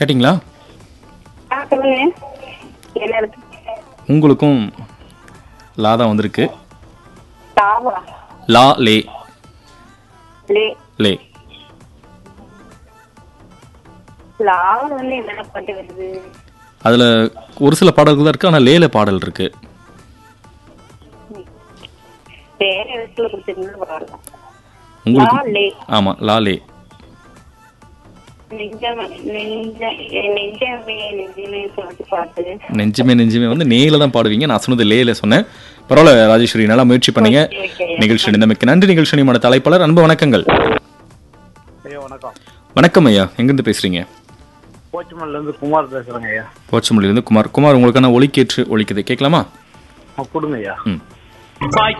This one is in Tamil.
கேட்டிங்களா ஆ சொல்லுங்க என்ன இருக்கு உங்களுக்கும் லா தான் வந்திருக்கு தாவா லா லே லே லே லாவ வந்து என்னென்ன பாட்டு வருது அதில் ஒரு சில பாடல்கள் தான் இருக்குது ஆனால் லேல பாடல் இருக்கு வேற இடத்துல கொடுத்துருந்தா பரவாயில்ல உங்களுக்கு லா லே ஆமாம் லா லே நெஞ்சம் நெஞ்ச நெஞ்சமே நெஞ்சமே சொல்லிட்டு பாட்டு நெஞ்சுமே நெஞ்சுமே வந்து நேல தான் பாடுவீங்க நான் சொன்னது லேல சொன்னேன் பரவாயில்ல ராஜேஸ்வரி நல்லா முயற்சி பண்ணீங்க Okay, okay. நிகழ்ச்சி நிந்தமைக்கு நன்றி நிகழ்ச்சி நியமன தலைப்பாளர் அன்பு வணக்கங்கள் ஐயா வணக்கம் வணக்கம் ஐயா எங்கிருந்து பேசுறீங்க போச்சமல்ல இருந்து குமார் பேசுறேங்க ஐயா போச்சமொழியிலிருந்து குமார் குமார் உங்களுக்கான ஒலிக்கேற்று ஒலிக்குது கேட்கலாமா ஆ, கொடுங்க ஐயா ம் வாய்